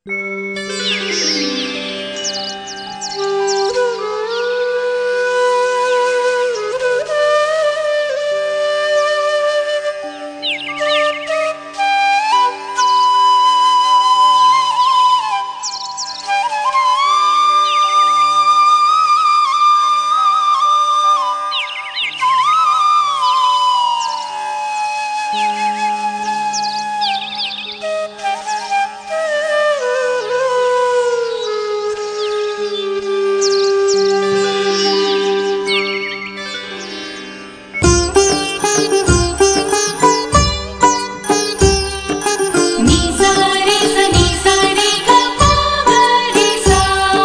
ನಿ ಸ ರೆ ಸ ನಿ ಸ ರೆ ಗ ಪ ಗ ರೆ ಸ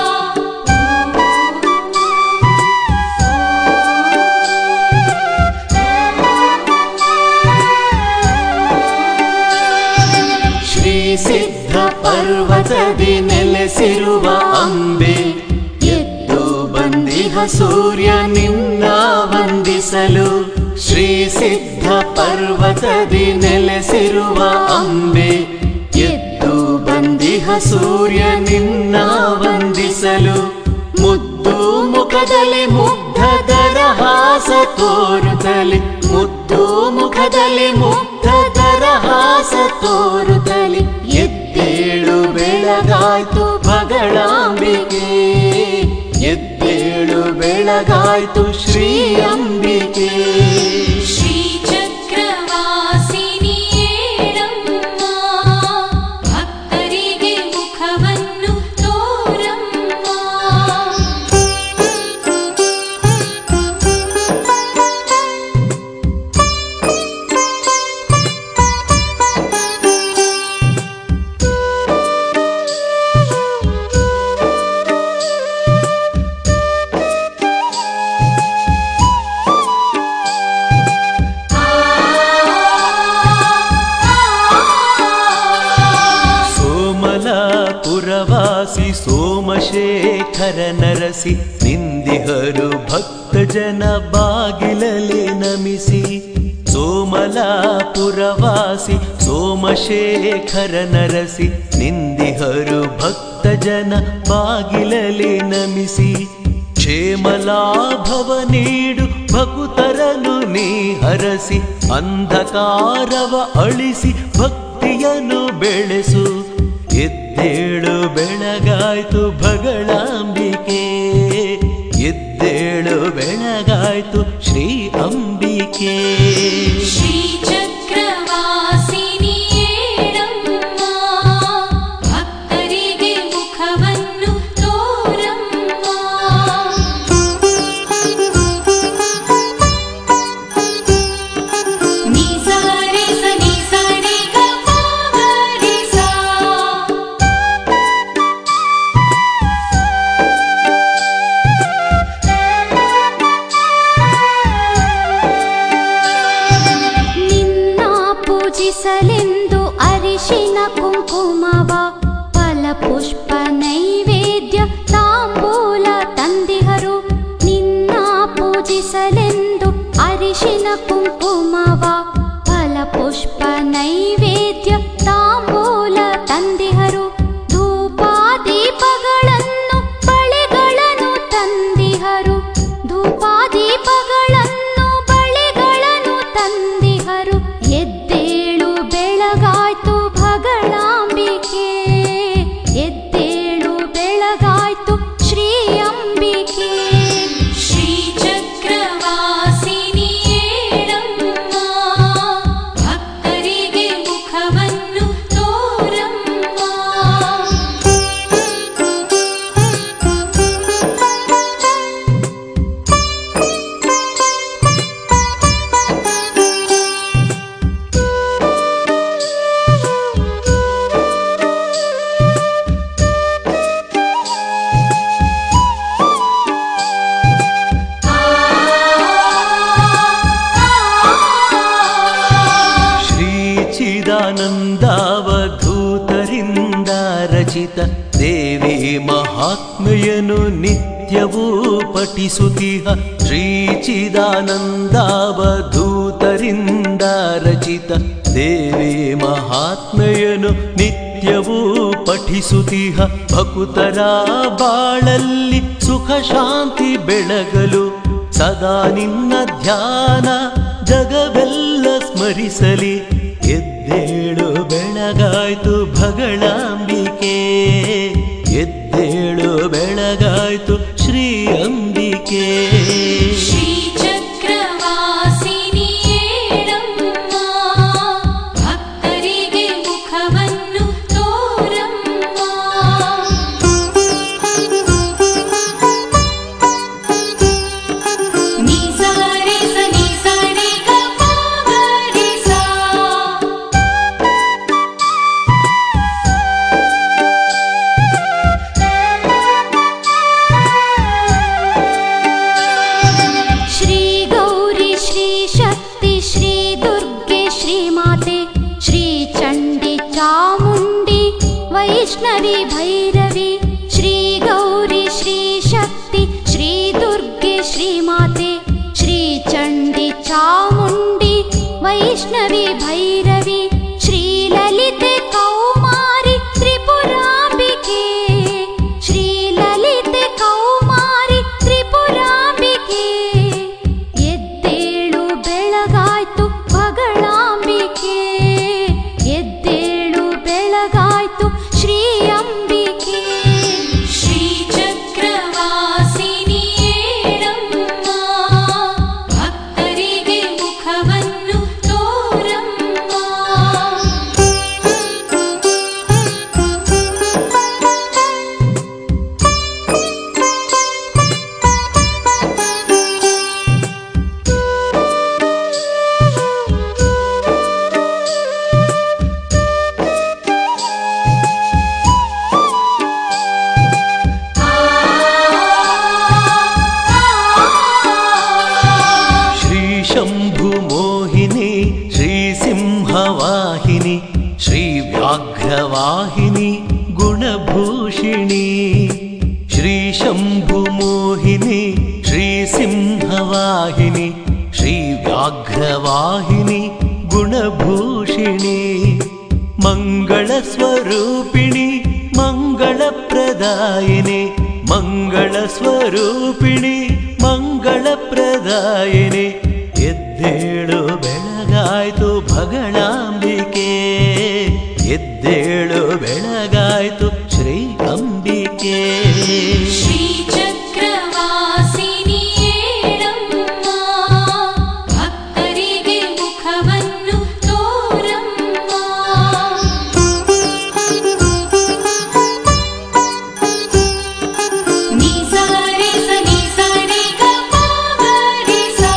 ಶ್ರೀ ಸಿದ್ಧ ಪರ್ವತದಿ ನೆಲೆಸಿರುವ ಅಂಬೆ ಎದ್ದು ಬಂದಿಹ ಸೂರ್ಯ ನಿನ್ನ ವಂದಿಸಲು ಶ್ರೀ ಸಿದ್ಧ ಪರ್ವತದಿ ನೆಲೆಸಿರುವ ಅಂಬೆ ಎದ್ದು ಬಂದಿಹ ಸೂರ್ಯ ನಿನ್ನ ವಂದಿಸಲು ಮುದ್ದು ಮುಖದಲ್ಲಿ ಮುಗ್ಧದರ ಹಾಸ ತೋರುತ್ತಲಿ ಮುದ್ದು ಮುಖದಲ್ಲಿ ಮುಗ್ಧದರ ಹಾಸ ತೋರುತ್ತಲಿ ಎದ್ದೇಳು ಬೆಳಗಾಯ್ತು ಭಗಳಾಂಬಿಕೆ ಎದ್ದೇಳು ಬೆಳಗಾಯ್ತು ಶ್ರೀ ಅಂಬಿಕೆ ಶ್ರೀ ಚಕ್ರವಾಸಿನಿ ಏಳಮ್ಮ ಭಕ್ತರಿಗೆ ಮುಖವನ್ನು ತೋರಮ್ಮ ಸೋಮಲಾಪುರವಾಸಿ ಸೋಮಶೇಖರ ನರಸಿ ನಿಂದಿಹರು ಭಕ್ತ ಜನ ಬಾಗಿಲಲ್ಲಿ ನಮಿಸಿ ಸೋಮಲಾಪುರವಾಸಿ ಸೋಮಶೇಖರ ನರಸಿ ನಿಂದಿಹರು ಭಕ್ತ ಜನ ಬಾಗಿಲಲ್ಲಿ ನಮಿಸಿ ಕ್ಷೇಮಲಾಭವ ನೀಡು ಭಕುತರನು ನೀ ಹರಸಿ ಅಂಧಕಾರವ ಅಳಿಸಿ ಭಕ್ತಿಯನ್ನು ಬೆಳೆಸು ಎದ್ದೇಳು ಬೆಳಗಾಯ್ತು ಭಗಳಾಂಬಿಕೆ ಎದ್ದೇಳು ಬೆಳಗಾಯ್ತು ಶ್ರೀ ಅಂಬಿಕೆ ಶ್ರೀ ಚಕ್ರವಾಸಿನಿ ಏಳಮ್ಮ ಭಕ್ತರಿಗೆ ಮುಖವನ್ನು ತೋರಮ್ಮ ನಿ ಸ ರೆ ಸ ನಿ ಸ ರೆ ಗ ಪ ಗ ರೆ ಸ ನಿನ್ನ ಪೂಜಿಸಲೆಂದು ಅರಿಶಿನ ಕುಂಕುಮವ ಫಲ ಪುಷ್ಪ ನೈವೇದ್ಯ ತಾಂಬೂಲ ತಂದಿಹರು ನಿನ್ನ ಪೂಜಿಸಲೆಂದು ಅರಿಶಿನ ಕುಂಕುಮವ ಫಲ ಪುಷ್ಪ ನೈವೇದ್ಯ ತಾಂಬೂಲ ತಂದಿಹರು ಧೂಪ ದೀಪಗಳನ್ನು ಬಳೆಗಳನ್ನು ತಂದಿಹರು ಧೂಪ ದೀಪಗಳನ್ನು ಬಳೆಗಳನ್ನು ತಂದಿಹರು ಎದ್ದೇಳು ಬೆಳಗಾಯ್ತು ಭಗಳಾಂಬಿಕೆ ಎದ್ದೇಳು ಬೆಳಗಾಯ್ತು ಶ್ರೀ ಅಂಬಿಕೆ ಶ್ರೀ ಚಕ್ರವಾಸಿನಿ ಏಳಮ್ಮ ಭಕ್ತರಿಗೆ ಮುಖವನ್ನು ತೋರಮ್ಮ ಶ್ರೀ ಚಿದಾನಂದಾವಧೂತರಿಂದ ರಚಿತ ದೇವಿ ಮಹಾತ್ಮೆಯನು ನಿತ್ಯವೂ ಪಠಿಸುತ್ತಿಹ ಶ್ರೀ ಚಿದಾನಂದಾವಧೂತರಿಂದ ರಚಿತ ದೇವಿ ಮಹಾತ್ಮೆಯನು ನಿತ್ಯವೂ ಪಠಿಸುತ್ತಿಹ ಭಕುತರ ಬಾಳಲ್ಲಿ ಸುಖ ಶಾಂತಿ ಬೆಳಗಲು ಸದಾ ನಿನ್ನ ಧ್ಯಾನ ಜಗವೆಲ್ಲ ಸ್ಮರಿಸಲಿ ಎದ್ದೇಳು ಬೆಳಗಾಯ್ತು ಭಗಳಾಂಬಿಕೆ ಎದ್ದೇಳು ಬೆಳಗಾಯ್ತು ಶ್ರೀ ಅಂಬಿಕೆ ಶ್ರೀಚಕ್ರವಾಸಿನಿಯೇಳಮ್ಮ ಭಕ್ತರಿಗೆ ಮುಖವನ್ನು ತೋರಮ್ಮ ನೀ ಸಾರೆ ಸ ನೀ ಸಾರೆ ಗ ಪ ಗ ರೆ ಸಾ श्री गौरी श्री शक्ति श्री दुर्गे श्री माते श्री चण्डी चामुण्डी वैष्णवी भैरवी श्री गौरी श्री शक्ति श्री दुर्गे श्री माते श्री चण्डी चामुण्डी वैष्णवी भैरवी श्री ललिते कौमारि त्रिपुराम्बिके श्री ललिते कौमारि त्रिपुराम्बिके ಎದ್ದೇಳು ಬೆಳಗಾಯ್ತು ಭಗಳಾಂಬಿಕೆ ಎದ್ದೇಳು ಬೆಳಗಾಯ್ತು ಶ್ರೀ ಅಂಬಿಕೆ ಶ್ರೀಚಕ್ರವಾಸಿನಿಯೇಳಮ್ಮ ಭಕ್ತರಿಗೆ ಮುಖವನ್ನು ತೋರಮ್ಮ ಶ್ರೀ ಶಂಭು ಮೋಹಿನಿ ಶ್ರೀ ಸಿಂಹವಾಹಿನಿ ಶ್ರೀ ವ್ಯಾಘ್ರವಾಹಿನಿ ಗುಣಭೂಷಿಣಿ ಶ್ರೀ ಶಂಭು ಮೋಹಿನಿ ಶ್ರೀ ಸಿಂಹವಾಹಿನಿ ಶ್ರೀ ವ್ಯಾಘ್ರವಾಹಿನಿ ಗುಣಭೂಷಿಣಿ ಮಂಗಳ ಸ್ವರೂಪಿಣಿ ಮಂಗಳ ಪ್ರದಾಯಿನಿ ಮಂಗಳ ಸ್ವರೂಪಿಣಿ ಮಂಗಳ ಪ್ರದಾಯಿನಿ ಎದ್ದೇಳು ಬೆಳಗಾಯ್ತು ಭಗಳಾಂಬಿಕೆ ಎದ್ದೇಳು ಬೆಳಗಾಯ್ತು ಶ್ರೀ ಅಂಬಿಕೆ ಶ್ರೀಚಕ್ರವಾಸಿನಿಯೇಳಮ್ಮ ಭಕ್ತರಿಗೆ ಮುಖವನ್ನು ತೋರಮ್ಮ ನೀ ಸಾರೆ ಸ ನೀ ಸಾರೆ ಗ ಪ ಗ ರೆ ಸಾ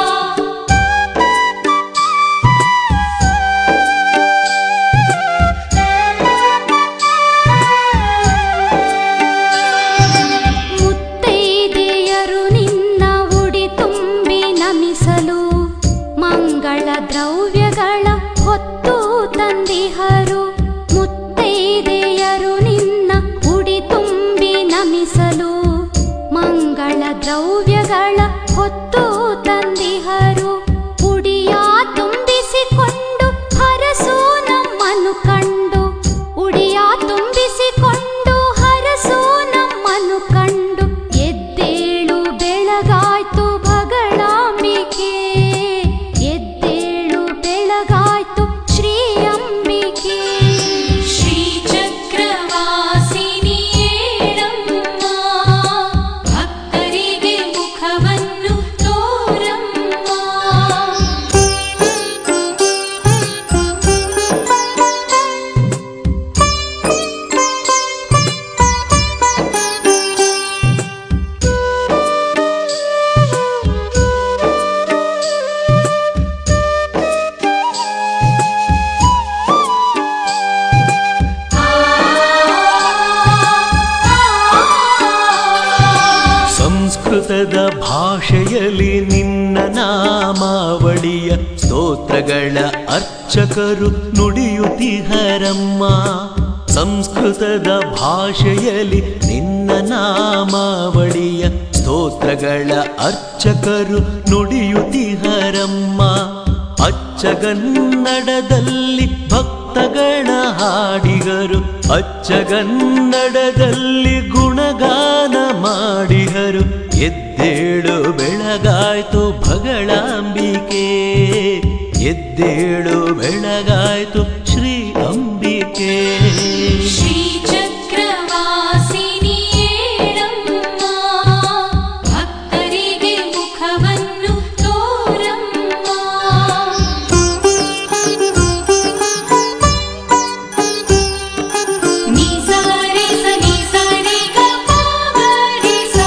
ಮುತ್ತೈದೆಯರು ನಿನ್ನ ಉಡಿ ತುಂಬಿ ನಮಿಸಲು ಮಂಗಳ ದ್ರವ್ಯಗಳ ಹೊತ್ತು ತಂದಿಹರು ಮುತ್ತೈದೆಯರು ನಿನ್ನ ಉಡಿ ತುಂಬಿ ನಮಿಸಲು ಮಂಗಳ ದ್ರವ್ಯಗಳ ಹೊತ್ತು ತಂದಿಹರು ಉಡಿಯ ತುಂಬಿಸಿಕೊಂಡು ಹರಸು ನಮ್ಮನು ಕಂಡು ಉಡಿಯ ತುಂಬಿಸಿಕೊಂಡು ಹರಸು ನಮ್ಮನು ಕಂಡು ಎದ್ದೇಳು ಬೆಳಗಾಯ್ತು ಭಗಳಾಂಬಿಕೆ ಎದ್ದೇಳು ಬೆಳಗಾಯ್ತು ಶ್ರೀ ಅಂಬಿಕೆ ಶ್ರೀಚಕ್ರವಾಸಿನಿಯೇಳಮ್ಮ ಭಕ್ತರಿಗೆ ಮುಖವನ್ನು ತೋರಮ್ಮ ಸಂಸ್ಕೃತದ ಭಾಷೆಯಲ್ಲಿ ನಿನ್ನ ನಾಮಾವಳಿಯ ಸ್ತೋತ್ರಗಳ ಅರ್ಚಕರು ನುಡಿಯುತ್ತಿಹರಮ್ಮ ಸಂಸ್ಕೃತದ ಭಾಷೆಯಲ್ಲಿ ನಿನ್ನ ನಾಮಾವಳಿಯ ಸ್ತೋತ್ರಗಳ ಅರ್ಚಕರು ನುಡಿಯುತ್ತಿಹರಮ್ಮ ಅಚ್ಚಗನ್ನಡದಲ್ಲಿ ಭಕ್ತ ಪದಗಳ ಹಾಡಿಗರು ಅಚ್ಚಗನ್ನಡದಲ್ಲಿ ಗುಣಗಾನ ಮಾಡಿಹರು ಎದ್ದೇಳು ಬೆಳಗಾಯ್ತು ಭಗಳಾಂಬಿಕೆ ಎದ್ದೇಳು ಬೆಳಗಾಯ್ತು ಶ್ರೀ ಅಂಬಿಕೆ ಶ್ರೀಚಕ್ರವಾಸಿನಿ ಏಳಮ್ಮ ಭಕ್ತರಿಗೆ ಮುಖವನ್ನು ತೋರಮ್ಮ ನಿಸಾರೆ ಸ ನಿಸಾರೆ ಗ ಪಾವರೆ ಸಾ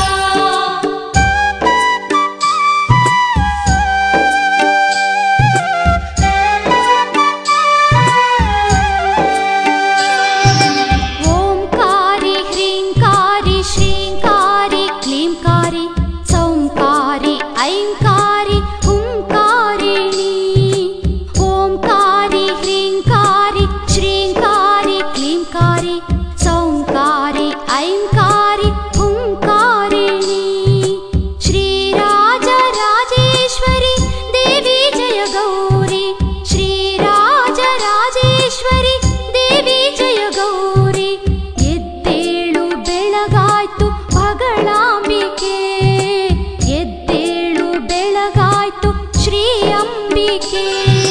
ಓಂಕಾರಿ ಹ್ರೀಂಕಾರಿ ಶ್ರೀಂಕಾರಿ ಕ್ಲೀಂಕಾರಿ ಸೌಂಕಾರಿ ಐಂಕಾರಿ ಹುಂಕಾರಿಣಿ ಓಂಕಾರಿ ಹ್ರೀಂಕಾರಿ ಶ್ರೀಂಕಾರಿ ಕ್ಲೀಂಕಾರಿ ಸೌಂಕಾರಿ ಐಂಕಾರಿ ಹುಂಕಾರಿಣಿ ಶ್ರೀರಾಜ ರಾಜೇಶ್ವರಿ ದೇವಿ ಜಯ ಗೌರಿ ಶ್ರೀರಾಜ ರಾಜೇಶ್ವರಿ ದೇವಿ ಜಯ ಗೌರಿ ಎದ್ದೇಳು ಬೆಳಗಾಯ್ತು ಭಗಳಾಂಬಿಕೆ ಎದ್ದೇಳು ಬೆಳಗಾಯ್ತು ಶ್ರೀ ಅಂಬಿಕೆ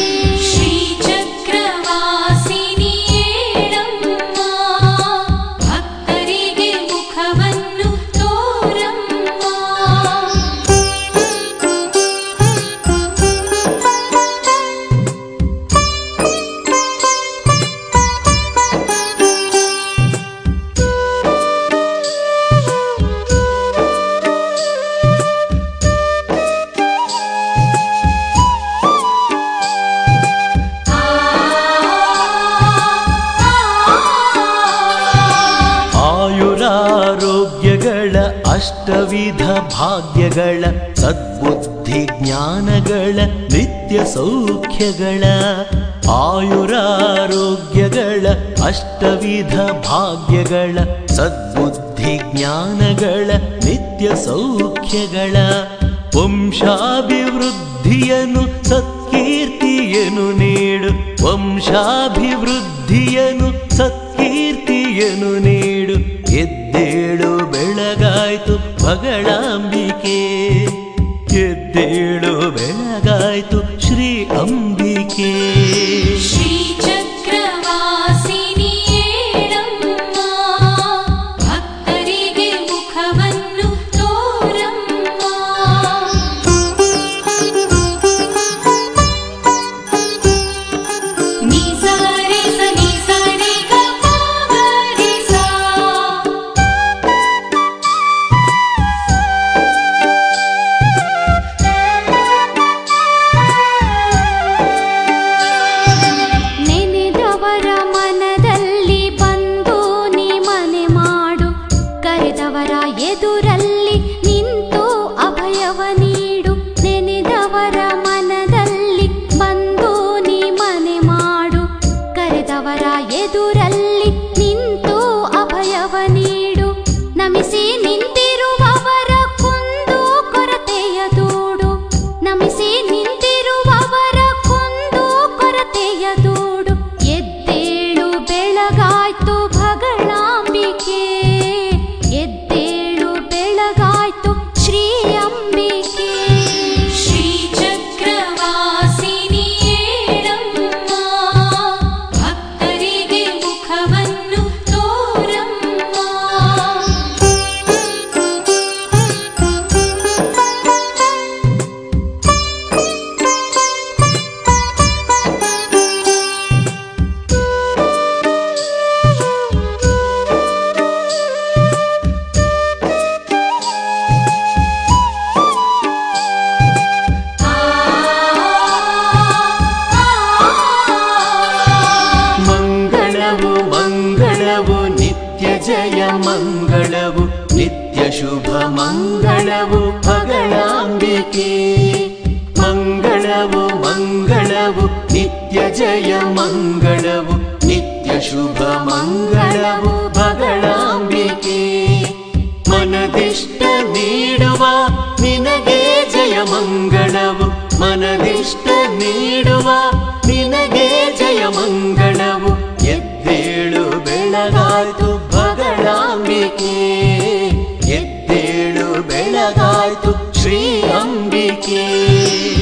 ಶ್ರೀಚಕ್ರವಾಸಿನಿ ಏಳಮ್ಮ ಭಕ್ತರಿಗೆ ಮುಖವನ್ನು ತೋರಮ್ಮ ಆಯುರಾರೋಗ್ಯಗಳ ಅಷ್ಟವಿಧ ಭಾಗ್ಯಗಳ ಸದ್ಬುದ್ಧಿ ಜ್ಞಾನಗಳ ನಿತ್ಯ ಸೌಖ್ಯಗಳ ಆಯುರಾರೋಗ್ಯಗಳ ಅಷ್ಟವಿಧ ಭಾಗ್ಯಗಳ ಸದ್ಬುದ್ಧಿ ಜ್ಞಾನಗಳ ನಿತ್ಯ ಸೌಖ್ಯಗಳ ವಂಶಾಭಿವೃದ್ಧಿಯನು ಸತ್ಕೀರ್ತಿಯನು ನೀಡು ವಂಶಾಭಿವೃದ್ಧಿಯನು ಸತ್ಕೀರ್ತಿಯನು ನೀಡು ಎದ್ದೇಳು ಬೆಳಗಾಯ್ತು ಭಗಳಾಂಬಿಕೆ ಎದ್ದೇಳು ಬೆಳಗಾಯ್ತು ಶ್ರೀ ಅಂಬಿಕೆ ಶ್ರೀಚಕ್ರವಾಸಿನಿ ಏಳಮ್ಮ ಭಕ್ತರಿಗೆ ಮುಖವನ್ನು ತೋರಮ್ಮ ನಿಸಾರೆ ಸ ನಿಸಾರೆ ಗ ಪಾವರೆ ಸಾ ನೆನೆದವರ ಮನದಲ್ಲಿ ಬಂದು ನೀ ಮನೆ ಮಾಡು ಕರೆದವರ ಎದುರಲ್ಲಿ ನಿಂತು ಅಭಯವ ನೀಡು ನೆನೆದವರ ಮನದಲ್ಲಿ ಬಂದು ನೀ ಮನೆ ಮಾಡು ಕರೆದವರ ಎದುರಲ್ಲಿ ನಿಂತು ಅಭಯವ ನೀಡು ನಮಿಸಿ ನಿಂತಿರುವವರ ಕುಂದು ಕೊರತೆಯ ದೂಡು ನಮಿಸಿ ನಿಂತಿರುವವರ ಕುಂದು ಕೊರತೆಯ ದೂಡು ಎದ್ದೇಳು ಬೆಳಗಾಯ್ತು ಭಗಳಾಂಬಿಕೆ ಎದ್ದೇಳು ಬೆಳಗಾಯ್ತು ಶ್ರೀ ಅಂಬಿಕೆ ಶ್ರೀಚಕ್ರವಾಸಿನಿ ಏಳಮ್ಮ ಭಕ್ತರಿಗೆ ಮುಖವನ್ನು ತೋರಮ್ಮ ಮಂಗಳವು ಮಂಗಳವು ನಿತ್ಯ ಜಯ ಮಂಗಳವು ನಿತ್ಯ ಶುಭ ಮಂಗಳವು ಭಗಳಾಂಬಿಕೆ ಮಂಗಳವು ಮಂಗಳವು ನಿತ್ಯ ಜಯ ಮಂಗಳವು ನಿತ್ಯ ಶುಭ ಮಂಗಳವು ಭಗಳಾಂಬಿಕೆ ಮನದಿಷ್ಟ ನೀಡುವ ನಿನಗೆ ಜಯ ಮಂಗಳವು ಮನದಿಷ್ಟ ನೀಡುವ ನಿನಗೆ ಜಯ ಮಂಗಳವು ಅಂಬಿಕೆ ಎದ್ದೇಳು ಬೆಳಗಾಯ್ತು ಶ್ರೀ ಅಂಬಿಕೆ